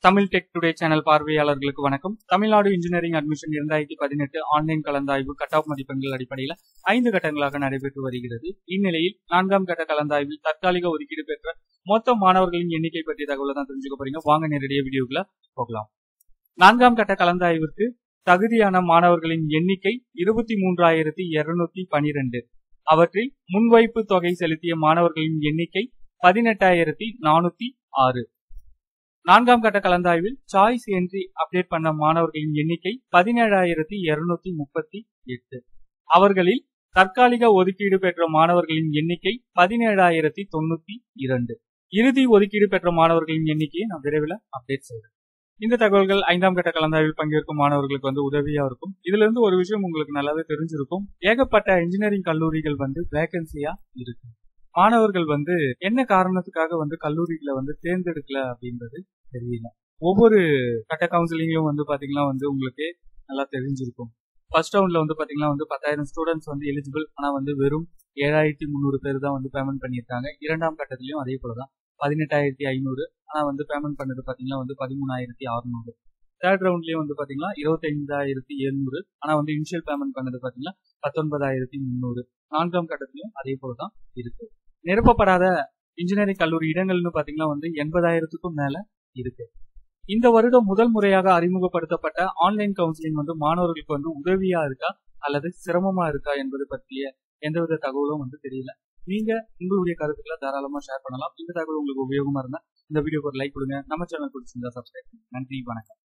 Tamil tech today channel பார்வையாளர்களுக்கு வணக்கம் Tamil Nadu engineering admission இரண்டாயிரத்தி பதினெட்டு ஆன்லைன் கலந்தாய்வு கட் ஆஃப் மதிப்பெண்கள் அடிப்படையில் ஐந்து கட்டங்களாக நடைபெற்று வருகிறது இந்நிலையில் நான்காம் கட்ட கலந்தாய்வில் தற்காலிக ஒதுக்கீடு பெற்ற மொத்த மாணவர்களின் எண்ணிக்கை பற்றிய தகவலை தான் தெரிஞ்சுக்க போறீங்க வாங்க நேரடியாக வீடியோக்குள்ள போகலாம் நான்காம் கட்ட கலந்தாய்விற்கு தகுதியான மாணவர்களின் எண்ணிக்கை இருபத்தி மூன்றாயிரத்தி இருநூத்தி பனிரெண்டு அவற்றில் முன்வைப்பு தொகை செலுத்திய மாணவர்களின் எண்ணிக்கை பதினெட்டாயிரத்தி நானூத்தி ஆறு நான்காம் கட்ட கலந்தாய்வில் சாய்ஸ் என்ட்ரி அப்டேட் பண்ண மாணவர்களின் எண்ணிக்கை பதினேழாயிரத்தி இருநூத்தி முப்பத்தி எட்டு அவர்களில் தற்காலிக ஒதுக்கீடு பெற்ற மாணவர்களின் எண்ணிக்கை பதினேழாயிரத்தி தொண்ணூத்தி இரண்டு இறுதி ஒதுக்கீடு பெற்ற மாணவர்களின் எண்ணிக்கையை நான் விரைவில் அப்டேட் செய்கிறேன் இந்த தகவல்கள் ஐந்தாம் கட்ட கலந்தாய்வில் பங்கேற்கும் மாணவர்களுக்கு வந்து உதவியா இருக்கும் இதுல இருந்து ஒரு விஷயம் உங்களுக்கு நல்லாவே தெரிஞ்சிருக்கும் ஏகப்பட்ட இன்ஜினியரிங் கல்லூரிகள் வந்து வேகன்சியா இருக்கு மாணவர்கள் வந்து என்ன காரணத்துக்காக வந்து கல்லூரிகளை வந்து தேர்ந்தெடுக்கல அப்படின்றது தெரியல ஒவ்வொரு கட்ட கவுன்சிலிங்லயும் வந்து பாத்தீங்கன்னா வந்து உங்களுக்கு நல்லா தெரிஞ்சிருக்கும் ஃபர்ஸ்ட் ரவுண்ட்ல வந்து பாத்தீங்கன்னா வந்து பத்தாயிரம் ஸ்டூடெண்ட்ஸ் வந்து எலிஜிபிள் ஆனா வந்து வெறும் ஏழாயிரத்தி முந்நூறு பேர் தான் வந்து பேமெண்ட் பண்ணியிருக்காங்க இரண்டாம் கட்டத்திலயும் அதே போலதான் பதினெட்டாயிரத்தி ஐநூறு ஆனா வந்து பேமெண்ட் பண்ணது பாத்தீங்கன்னா வந்து பதிமூணாயிரத்தி அறுநூறு தேர்ட் ரவுண்ட்லயும் வந்து பாத்தீங்கன்னா இருபத்தைந்தாயிரத்தி எழுநூறு ஆனா வந்து இனிஷியல் பேமெண்ட் பண்ணது பாத்தீங்கன்னா பத்தொன்பதாயிரத்தி முந்நூறு நான்காம் கட்டத்திலயும் அதே போலதான் இருக்கு நிரப்பப்படாத இன்ஜினியரிங் கல்லூரி இடங்கள்னு பாத்தீங்கன்னா வந்து எண்பதாயிரத்துக்கும் மேல இருக்கு இந்த வருடம் முதல் முறையாக அறிமுகப்படுத்தப்பட்ட ஆன்லைன் கவுன்சிலிங் வந்து மாணவர்களுக்கு வந்து உதவியா இருக்கா அல்லது சிரமமா இருக்கா என்பது பற்றிய எந்தவித தகவலும் வந்து தெரியல நீங்க உங்களுடைய கருத்துக்களை தாராளமா ஷேர் பண்ணலாம் இந்த தகவல் உங்களுக்கு உபயோகமா இருந்தா இந்த வீடியோக்கு ஒரு லைக் கொடுங்க நம்ம சேனல் பிடிச்சிருந்தா சப்ஸ்கிரைப் நன்றி வணக்கம்